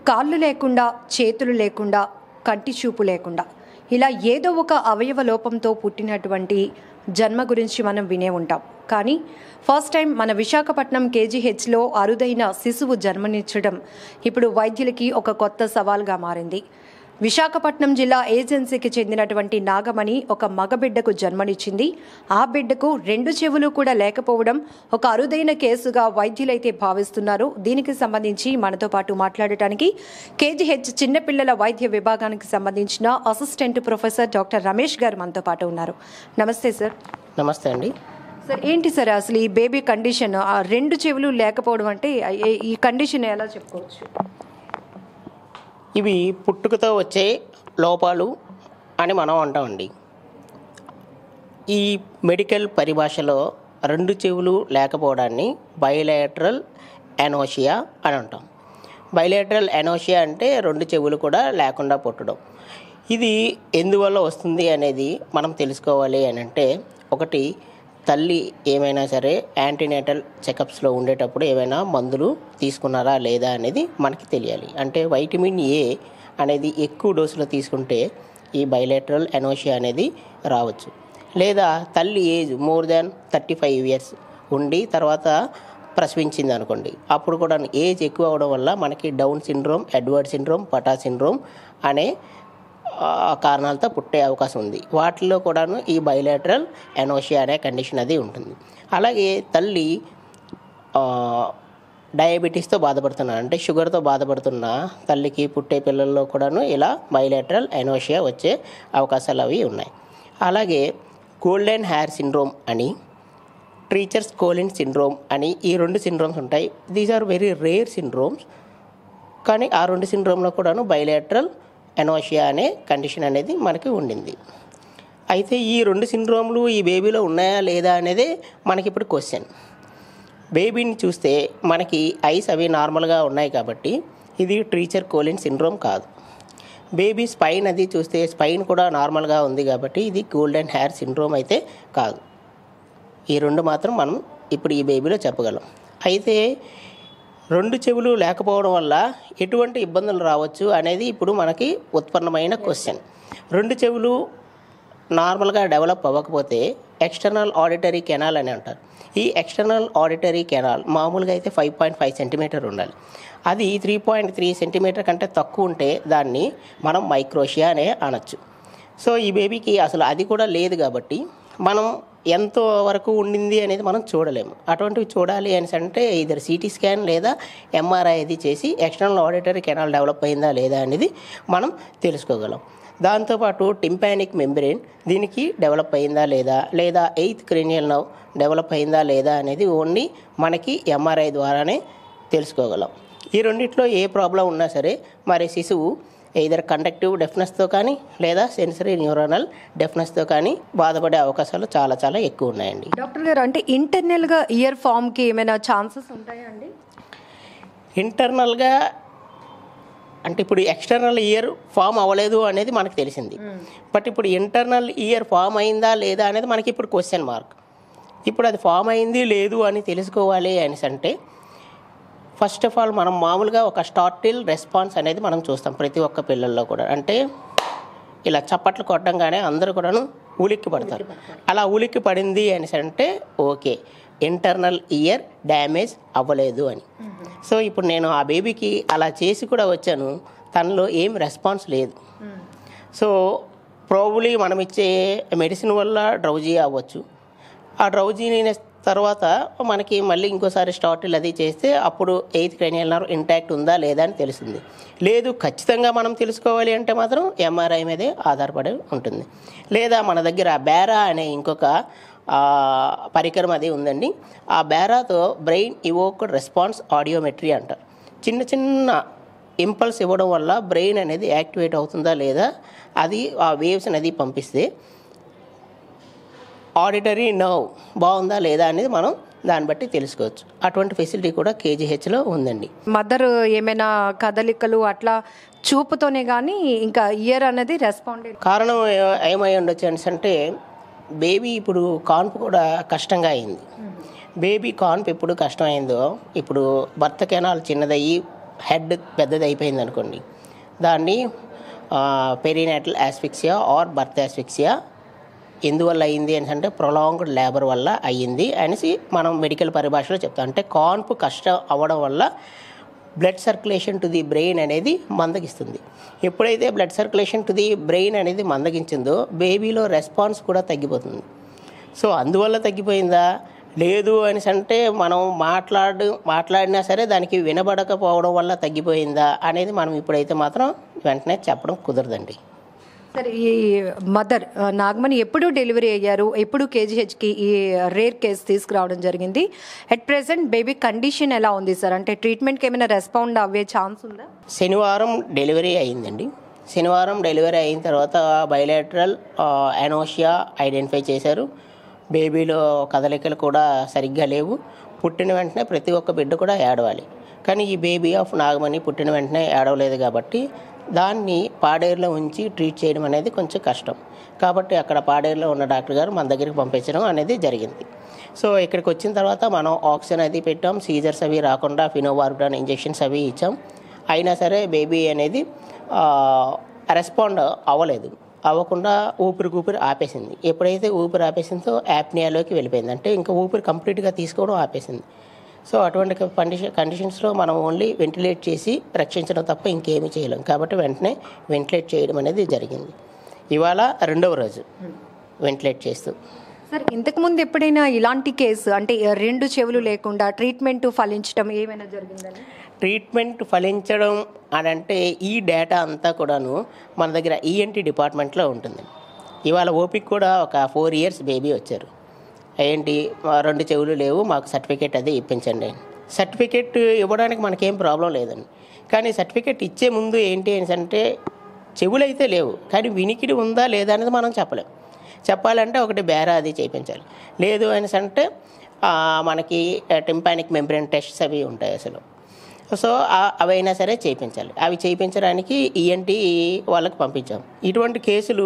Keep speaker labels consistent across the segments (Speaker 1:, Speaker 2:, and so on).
Speaker 1: కాళ్ళు లేకుండా చేతులు లేకుండా కంటి చూపు లేకుండా ఇలా ఏదో ఒక అవయవ లోపంతో పుట్టినటువంటి జన్మ గురించి మనం వినే ఉంటాం కానీ ఫస్ట్ టైం మన విశాఖపట్నం కేజీహెచ్లో అరుదైన శిశువు జన్మనిచ్చడం ఇప్పుడు వైద్యులకి ఒక కొత్త సవాల్గా మారింది విశాఖపట్నం జిల్లా ఏజెన్సీకి చెందినటువంటి నాగమణి ఒక మగబిడ్డకు జన్మనిచ్చింది ఆ బిడ్డకు రెండు చెవులు కూడా లేకపోవడం ఒక అరుదైన కేసుగా వైద్యులైతే భావిస్తున్నారు దీనికి సంబంధించి మనతో పాటు మాట్లాడటానికి కేజీహెచ్ చిన్నపిల్లల వైద్య విభాగానికి సంబంధించిన అసిస్టెంట్ ప్రొఫెసర్ డాక్టర్ రమేష్ గారు మనతో పాటు ఉన్నారు నమస్తే సార్
Speaker 2: నమస్తే అండి
Speaker 1: సార్ ఏంటి సార్ అసలు ఈ బేబీ కండిషన్ ఆ రెండు చెవులు లేకపోవడం అంటే ఏ- ఈ కండిషన్ ఎలా చెప్పుకోవచ్చు
Speaker 2: ఇవి పుట్టుకతో వచ్చే లోపాలు అని మనం అంటామండి ఈ మెడికల్ పరిభాషలో రెండు చెవులు లేకపోవడాన్ని బయోలేటరల్ ఎనోషియా అని అంటాం బయోలేటరల్ ఎనోషియా అంటే రెండు చెవులు కూడా లేకుండా పుట్టడం ఇది ఎందువల్ల వస్తుంది అనేది మనం తెలుసుకోవాలి అని అంటే ఒకటి తల్లి ఏమైనా సరే యాంటీనేటల్ చెకప్స్లో ఉండేటప్పుడు ఏమైనా మందులు తీసుకున్నారా లేదా అనేది మనకి తెలియాలి అంటే వైటమిన్ ఏ అనేది ఎక్కువ డోసులో తీసుకుంటే ఈ బయలేటరల్ ఎనోషియా అనేది రావచ్చు లేదా తల్లి age more than thirty five years ఉండి తర్వాత ప్రసవించింది అనుకోండి అప్పుడు కూడా ఏజ్ ఎక్కువ అవడం వల్ల మనకి Down syndrome Edward syndrome Patau syndrome అనే ఆ, కారణాలతో పుట్టే అవకాశం ఉంది వాటిలో కూడాను ఈ బయలేటరల్ ఎనోషియా అనే కండిషన్ అది ఉంటుంది అలాగే తల్లి ఆ, డయాబెటీస్తో బాధపడుతున్న అంటే షుగర్తో బాధపడుతున్న తల్లికి పుట్టే పిల్లల్లో కూడాను ఇలా బయలేటరల్ ఎనోషియా వచ్చే అవకాశాలు అవి ఉన్నాయి అలాగే గోల్డెన్ హెయిర్ సిండ్రోమ్ అని ట్రీచర్స్ కోలిన్ సిండ్రోమ్ అని ఈ రెండు సిండ్రోమ్స్ ఉంటాయి these are very rare syndromes కానీ ఆ రెండు సిండ్రోమ్లో కూడాను బయలేటరల్ ఎనోషియా అనే కండిషన్ అనేది మనకి ఉండింది అయితే ఈ రెండు సిండ్రోమ్లు ఈ బేబీలో ఉన్నాయా లేదా అనేది మనకి ఇప్పుడు క్వశ్చన్ బేబీని చూస్తే మనకి ఐస్ అవి నార్మల్గా ఉన్నాయి కాబట్టి ఇది ట్రీచర్ కోలిన్ సిండ్రోమ్ కాదు బేబీ స్పైన్ అది చూస్తే స్పైన్ కూడా నార్మల్గా ఉంది కాబట్టి ఇది గోల్డెన్ హెయిర్ సిండ్రోమ్ అయితే కాదు ఈ రెండు మాత్రం మనం ఇప్పుడు ఈ బేబీలో చెప్పగలం అయితే రెండు చెవులు లేకపోవడం వల్ల ఎటువంటి ఇబ్బందులు రావచ్చు అనేది ఇప్పుడు మనకి ఉత్పన్నమైన క్వశ్చన్ రెండు చెవులు నార్మల్గా డెవలప్ అవ్వకపోతే ఎక్స్టర్నల్ ఆడిటరీ కెనాల్ అని అంటారు ఈ ఎక్స్టర్నల్ ఆడిటరీ కెనాల్ మామూలుగా అయితే ఫైవ్ పాయింట్ ఫైవ్ సెంటీమీటర్ ఉండాలి అది త్రీ పాయింట్ త్రీ సెంటీమీటర్ కంటే తక్కువ ఉంటే దాన్ని మనం మైక్రోషియా అనే అనొచ్చు సో ఈ బేబీకి అసలు అది కూడా లేదు కాబట్టి మనం ఎంతో వరకు ఉండింది అనేది మనం చూడలేము అటువంటివి చూడాలి అని అంటే ఇద్దరు సిటీ స్కాన్ లేదా ఎంఆర్ఐ అది చేసి ఎక్స్టర్నల్ ఆడిటరీ కెనాల్ డెవలప్ అయిందా లేదా అనేది మనం తెలుసుకోగలం దాంతోపాటు టింపానిక్ మెంబ్రెయిన్ దీనికి డెవలప్ అయిందా లేదా లేదా ఎయిత్ క్రేనియల్ నవ్ డెవలప్ అయిందా లేదా అనేది ఓన్లీ మనకి ఎంఆర్ఐ ద్వారానే తెలుసుకోగలం ఈ రెండిట్లో ఏ ప్రాబ్లం ఉన్నా సరే మరి శిశువు ఇదర్ కండక్టివ్ డెఫ్నెస్తో కానీ లేదా సెన్సరీ న్యూరోనల్ డెఫ్నెస్తో కానీ బాధపడే అవకాశాలు చాలా చాలా ఎక్కువ ఉన్నాయండి
Speaker 1: డాక్టర్ గారు అంటే ఇంటర్నల్ గా ఇయర్ ఫామ్ కి ఏమైనా ఛాన్సెస్ ఉంటాయా అండి
Speaker 2: ఇంటర్నల్గా అంటే ఇప్పుడు ఎక్స్టర్నల్ ఇయర్ ఫామ్ అవ్వలేదు అనేది మనకు తెలిసింది బట్ ఇప్పుడు ఇంటర్నల్ ఇయర్ ఫామ్ అయిందా లేదా అనేది మనకి ఇప్పుడు క్వశ్చన్ మార్క్ ఇప్పుడు అది ఫామ్ అయింది లేదు అని తెలుసుకోవాలి అనేసి అంటే ఫస్ట్ ఆఫ్ ఆల్ మనం మామూలుగా ఒక స్టార్టిల్ రెస్పాన్స్ అనేది మనం చూస్తాం ప్రతి ఒక్క పిల్లల్లో కూడా అంటే ఇలా చప్పట్లు కొట్టంగానే అందరూ కూడాను ఉలిక్కి పడతారు అలా ఉలిక్కి పడింది అనేసి అంటే ఓకే ఇంటర్నల్ ఇయర్ డ్యామేజ్ అవ్వలేదు అని సో ఇప్పుడు నేను ఆ బేబీకి అలా చేసి కూడా వచ్చాను తనలో ఏం రెస్పాన్స్ లేదు సో ప్రాబులీ మనం ఇచ్చే మెడిసిన్ వల్ల డ్రౌజీ అవ్వచ్చు ఆ డ్రౌజీనెస్ తర్వాత మనకి మళ్ళీ ఇంకోసారి స్టార్టిల్ అది చేస్తే అప్పుడు ఎయిత్ క్రైనియల్ నర్వ్ ఇంటాక్ట్ ఉందా లేదా అని తెలుస్తుంది లేదు ఖచ్చితంగా మనం తెలుసుకోవాలి అంటే మాత్రం ఎంఆర్ఐ మీదే ఆధారపడి ఉంటుంది లేదా మన దగ్గర బేరా అనే ఇంకొక ఆ, పరికరం అది ఉందండి ఆ బేరాతో బ్రెయిన్ ఇవోక్డ్ రెస్పాన్స్ ఆడియోమెట్రీ అంటారు చిన్న చిన్న ఇంపల్స్ ఇవ్వడం వల్ల బ్రెయిన్ అనేది యాక్టివేట్ అవుతుందా లేదా అది ఆ వేవ్స్ అనేది పంపిస్తే ఆడిటరీ నర్వ్ బాగుందా లేదా అనేది మనం దాన్ని బట్టి తెలుసుకోవచ్చు అటువంటి ఫెసిలిటీ కూడా కేజీహెచ్లో ఉందండి
Speaker 1: మదర్ ఏమైనా కదలికలు అట్లా చూపుతోనే కానీ ఇంకా ఇయర్ అనేది రెస్పాండ్
Speaker 2: కారణం ఏ- ఏమై ఉండొచ్చు అనేసి అంటే బేబీ ఇప్పుడు కాన్పు కూడా కష్టంగా అయింది బేబీ కాన్పు ఎప్పుడు కష్టమైందో ఇప్పుడు భర్త కెనాల్ చిన్నదయ్యి హెడ్ పెద్దది అయిపోయింది అనుకోండి దాన్ని perinatal asphyxia or birth asphyxia ఎందువల్ల అయింది అని అంటే ప్రొలాంగ్డ్ లేబర్ వల్ల అయ్యింది అనేసి మనం మెడికల్ పరిభాషలో చెప్తాం అంటే కాన్పు కష్టం అవ్వడం వల్ల blood circulation to the brain అనేది మందగిస్తుంది ఎప్పుడైతే blood circulation to the brain అనేది మందగించిందో బేబీలో రెస్పాన్స్ కూడా తగ్గిపోతుంది సో అందువల్ల తగ్గిపోయిందా లేదు అని అంటే మనం మాట్లాడు మాట్లాడినా సరే దానికి వినబడకపోవడం వల్ల తగ్గిపోయిందా అనేది మనం ఇప్పుడైతే మాత్రం వెంటనే చెప్పడం కుదరదండి
Speaker 1: సరే ఈ మదర్ ఆ, నాగమణి ఎప్పుడు డెలివరీ అయ్యారు ఎప్పుడు కేజీహెచ్కి ఈ రేర్ కేసు తీసుకురావడం జరిగింది అట్ ప్రెసెంట్ బేబీ కండిషన్ ఎలా ఉంది సార్ అంటే ట్రీట్మెంట్కి ఏమైనా రెస్పాండ్ అవ్వే ఛాన్స్ ఉందా
Speaker 2: శనివారం డెలివరీ అయిందండి శనివారం డెలివరీ అయిన తర్వాత బయలాటరల్ అనోషియా ఐడెంటిఫై చేశారు బేబీలో కదలికలు కూడా సరిగ్గా లేవు పుట్టిన వెంటనే ప్రతి ఒక్క బిడ్డ కూడా ఏడవాలి కానీ ఈ బేబీ ఆఫ్ నాగమణి పుట్టిన వెంటనే ఏడవలేదు కాబట్టి దాన్ని పాడేరులో ఉంచి ట్రీట్ చేయడం అనేది కొంచెం కష్టం కాబట్టి అక్కడ పాడేరులో ఉన్న డాక్టర్ గారు మన దగ్గరికి పంపించడం అనేది జరిగింది సో ఇక్కడికి వచ్చిన తర్వాత మనం ఆక్సిజన్ అది పెట్టాం సీజర్స్ అవి రాకుండా ఫినోవార్బ్రాన్ ఇంజెక్షన్స్ అవి ఇచ్చాం అయినా సరే బేబీ అనేది రెస్పాండ్ అవ్వలేదు అవ్వకుండా ఊపిరి ఊపిరి ఆపేసింది ఎప్పుడైతే ఊపిరి ఆపేసిందో యాప్నియాలోకి వెళ్ళిపోయింది అంటే ఇంకా ఊపిరి కంప్లీట్గా తీసుకోవడం ఆపేసింది సో అటువంటి కండిషన్ కండిషన్స్లో మనం ఓన్లీ వెంటిలేట్ చేసి రక్షించడం తప్ప ఇంకేమీ చేయలేం కాబట్టి వెంటనే వెంటిలేట్ చేయడం అనేది జరిగింది ఇవాళ రెండవ రోజు వెంటిలేట్ చేస్తూ
Speaker 1: సార్ ఇంతకుముందు ఎప్పుడైనా ఇలాంటి కేసు అంటే రెండు చెవులు లేకుండా ట్రీట్మెంట్ ఫలించడం ఏమైనా జరిగిందని
Speaker 2: ట్రీట్మెంట్ ఫలించడం అని అంటే ఈ డేటా అంతా కూడాను మన దగ్గర ఈఎన్టీ డిపార్ట్మెంట్లో ఉంటుంది ఇవాళ ఓపిక్ కూడా ఒక ఫోర్ ఇయర్స్ బేబీ వచ్చారు ఏంటి మా రెండు చెవులు లేవు మాకు సర్టిఫికేట్ అది ఇప్పించండి అని సర్టిఫికేట్ ఇవ్వడానికి మనకేం ప్రాబ్లం లేదండి కానీ సర్టిఫికేట్ ఇచ్చే ముందు ఏంటి అని అంటే చెవులు అయితే లేవు కానీ వినికిడి ఉందా లేదా అనేది మనం చెప్పలేం చెప్పాలంటే ఒకటి బేరా అది చేయించాలి లేదు అని అంటే ఆ, మనకి టింపానిక్ మెంబ్రెన్ టెస్ట్స్ అవి ఉంటాయి అసలు సో ఆ- అవైనా సరే చేయించాలి అవి చేయించడానికి ఈఎన్టీ వాళ్ళకి పంపించాం ఇటువంటి కేసులు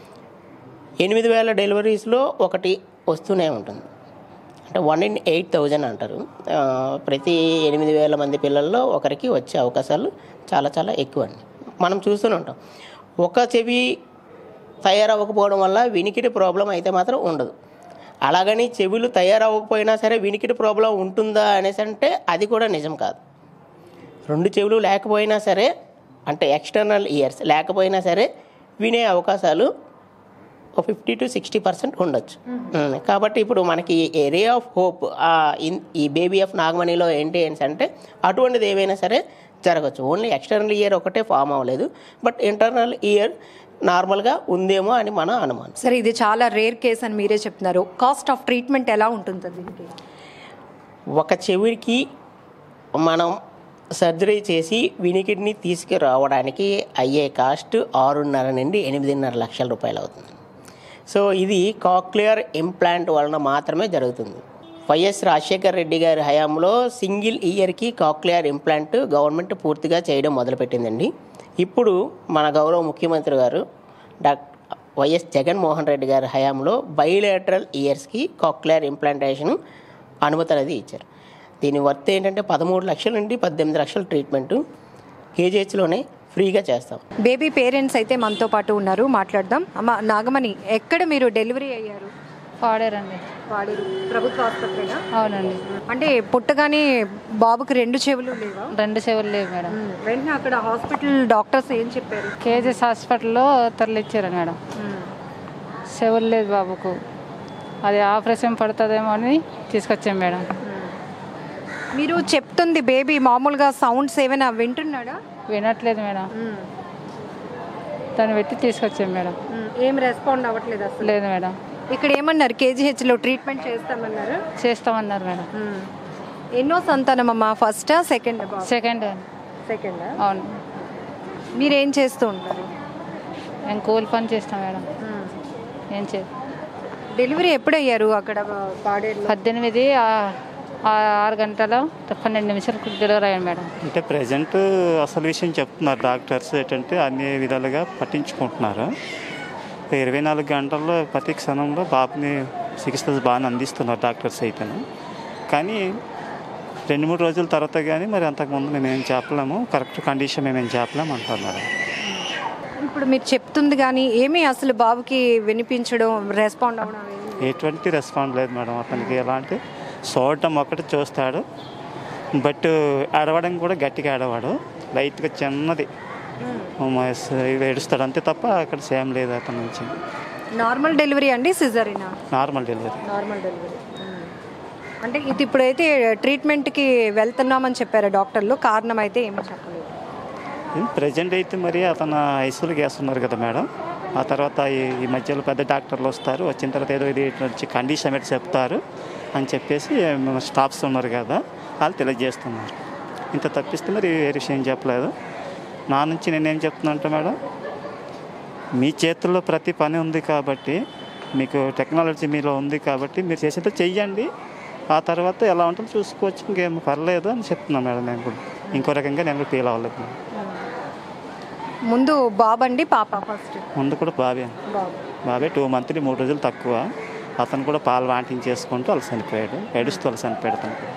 Speaker 2: ఎనిమిది వేల డెలివరీస్లో ఒకటి వస్తూనే ఉంటుంది అంటే వన్ ఇన్ ఎయిట్ థౌజండ్ అంటారు ఆ, ప్రతి ఎనిమిది వేల మంది పిల్లల్లో ఒకరికి వచ్చే అవకాశాలు చాలా చాలా ఎక్కువ అండి మనం చూస్తూనే ఉంటాం ఒక చెవి తయారవ్వకపోవడం వల్ల వినికిడి ప్రాబ్లం అయితే మాత్రం ఉండదు అలాగని చెవులు తయారవ్వకపోయినా సరే వినికిడి ప్రాబ్లం ఉంటుందా అనేసి అంటే అది కూడా నిజం కాదు రెండు చెవులు లేకపోయినా సరే అంటే ఎక్స్టర్నల్ ఇయర్స్ లేకపోయినా సరే వినే అవకాశాలు ఒక ఫిఫ్టీ టు సిక్స్టీ పర్సెంట్ ఉండొచ్చు ఉమ్, కాబట్టి ఇప్పుడు మనకి ఏరియా ఆఫ్ హోప్ ఈ బేబీ ఆఫ్ నాగమణిలో ఏంటి అని అంటే అటువంటిది ఏవైనా సరే జరగచ్చు ఓన్లీ ఎక్స్టర్నల్ ఇయర్ ఒకటే ఫామ్ అవ్వలేదు బట్ ఇంటర్నల్ ఇయర్ నార్మల్గా ఉందేమో అని మన అనుమానం
Speaker 1: సరే ఇది చాలా రేర్ కేసు అని మీరే చెప్తున్నారు కాస్ట్ ఆఫ్ ట్రీట్మెంట్ ఎలా ఉంటుంది సార్ దీనికి
Speaker 2: ఒక చెవికి మనం సర్జరీ చేసి వినికిడిని తీసుకురావడానికి అయ్యే కాస్ట్ ఆరున్నర నుండి ఎనిమిదిన్నర లక్షల రూపాయలు అవుతుంది సో ఇది కాక్లియర్ ఇంప్లాంట్ వలన మాత్రమే జరుగుతుంది వైఎస్ రాజశేఖర్ రెడ్డి గారి హయాంలో సింగిల్ ఇయర్కి కాక్లియర్ ఇంప్లాంట్ గవర్నమెంట్ పూర్తిగా చేయడం మొదలుపెట్టిందండి ఇప్పుడు మన గౌరవ ముఖ్యమంత్రి గారు డాక్టర్ వైఎస్ జగన్మోహన్ రెడ్డి గారి హయాంలో బయోలేటరల్ ఇయర్స్కి కాక్లియర్ ఇంప్లాంటేషన్ అనుమతి అనేది ఇచ్చారు దీని వర్త్ ఏంటంటే పదమూడు లక్షల నుండి పద్దెనిమిది లక్షల ట్రీట్మెంట్ కేజీహెచ్లోనే ఫ్రీగా చేస్తాం
Speaker 1: బేబీ పేరెంట్స్ అయితే మనతో పాటు ఉన్నారు మాట్లాడదాం అమ్మ నాగమణి ఎక్కడ మీరు డెలివరీ అయ్యారు
Speaker 3: పాడారండి
Speaker 1: వాడేరు ప్రభుత్వ ఆసుపత్రిగా
Speaker 3: అవునండి
Speaker 1: అంటే పుట్టగానే బాబుకి రెండు చెవులు లేవా
Speaker 3: రెండు చెవులు లేవు మేడం
Speaker 1: ఉమ్, వెంటనే అక్కడ హాస్పిటల్ డాక్టర్స్ ఏం చెప్పారు
Speaker 3: కేజీఎస్ హాస్పిటల్లో తరలిచ్చారు మేడం చెవులు లేదు బాబుకు అది ఆపరేషన్ పడుతుందేమో అని తీసుకొచ్చాం మేడం
Speaker 1: మీరు చెప్తుంది బేబీ మామూలుగా సౌండ్స్ ఏమైనా వింటున్నాడా
Speaker 3: వినట్లేదు మేడం దాన్ని పెట్టి తీసుకొచ్చాం మేడం
Speaker 1: ఏం రెస్పాండ్ అవ్వట్లేదు అసలు
Speaker 3: లేదు మేడం
Speaker 1: ఇక్కడ ఏమన్నారు కేజీహెచ్ లో ట్రీట్మెంట్ చేస్తామన్నారు
Speaker 3: చేస్తామన్నారు మేడం
Speaker 1: ఎన్నో సంతానం అమ్మా ఫస్ట్ సెకండ్
Speaker 3: సెకండ్
Speaker 1: సెకండ్
Speaker 3: అవును
Speaker 1: మీరేం చేస్తూ ఉంటారు
Speaker 3: నేను కూలి పని చేస్తాం మేడం ఏం చే
Speaker 1: డెలివరీ ఎప్పుడు అయ్యారు అక్కడ పాడేరులో
Speaker 3: పద్దెనిమిది ఆ- ఆ ఆరు గంటల పన్నెండు నిమిషాలకు డెలివరీ అయ్యాను మేడం
Speaker 4: అంటే ప్రజెంట్ అసలు విషయం చెప్తున్నారు డాక్టర్స్ ఏంటంటే అన్ని విధాలుగా పట్టించుకుంటున్నారు ఇరవై నాలుగు గంటల్లో ప్రతి క్షణంలో బాబుని చికిత్స బాగానే అందిస్తున్నారు డాక్టర్స్ అయితేను కానీ రెండు మూడు రోజుల తర్వాత కానీ మరి అంతకుముందు మేము ఏం చెప్పలేము కరెక్ట్ కండిషన్ మేము ఏం చెప్పలేము అంటారు మేడం
Speaker 1: ఇప్పుడు మీరు చెప్తుంది కానీ ఏమీ అసలు బాబుకి వినిపించడం రెస్పాండ్ అవ్వడం ఏమీ
Speaker 4: ఎటువంటి రెస్పాండ్ లేదు మేడం అతనికి ఎలాంటి చూడటం ఒకటి చూస్తాడు బట్ ఆడవడం కూడా గట్టిగా ఆడవాడు లైట్గా చిన్నది ఏడుస్తాడు అంతే తప్ప అక్కడ సేమ్ లేదు అతని నుంచి
Speaker 1: నార్మల్ డెలివరీ అండి సిజరీనా
Speaker 4: నార్మల్ డెలివరీ
Speaker 1: నార్మల్ డెలివరీ అంటే ఇది ఇప్పుడైతే ట్రీట్మెంట్కి వెళ్తున్నామని చెప్పారు డాక్టర్లు కారణం అయితే ఏమీ చెప్పలేదు
Speaker 4: ప్రజెంట్ అయితే మరి అతను ఐసీయూలోకి వేస్తున్నారు కదా మేడం ఆ తర్వాత ఈ ఈ మధ్యలో పెద్ద డాక్టర్లు వస్తారు వచ్చిన తర్వాత ఏదో ఇది ఇట్లా వచ్చి కండిషన్ పెట్టి చెప్తారు అని చెప్పేసి మన స్టాఫ్స్ ఉన్నారు కదా వాళ్ళు తెలియజేస్తున్నారు ఇంత తప్పిస్తే మరి వేరే విషయం చెప్పలేదు నా నుంచి నేనేం చెప్తున్నా అంటే మేడం మీ చేతుల్లో ప్రతి పని ఉంది కాబట్టి మీకు టెక్నాలజీ మీలో ఉంది కాబట్టి మీరు చేసేది చెయ్యండి ఆ తర్వాత ఎలా ఉంటుందో చూసుకోవచ్చు ఇంకేం పర్లేదు అని చెప్తున్నాను మేడం నేను కూడా ఇంకో రకంగా నేను కూడా ఫీల్ అవ్వలేదు మేడం.
Speaker 1: ముందు బాబు అండి పాప ఫస్ట్
Speaker 4: ముందు కూడా బాబే
Speaker 1: బాబు
Speaker 4: బాబే టూ మంత్లీ మూడు రోజులు తక్కువ అతను కూడా పాలు వాంటింగ్ చేసుకుంటూ వాళ్ళు చనిపోయాడు ఏడుస్తూ వాళ్ళు చనిపోయాడు అతను కూడా.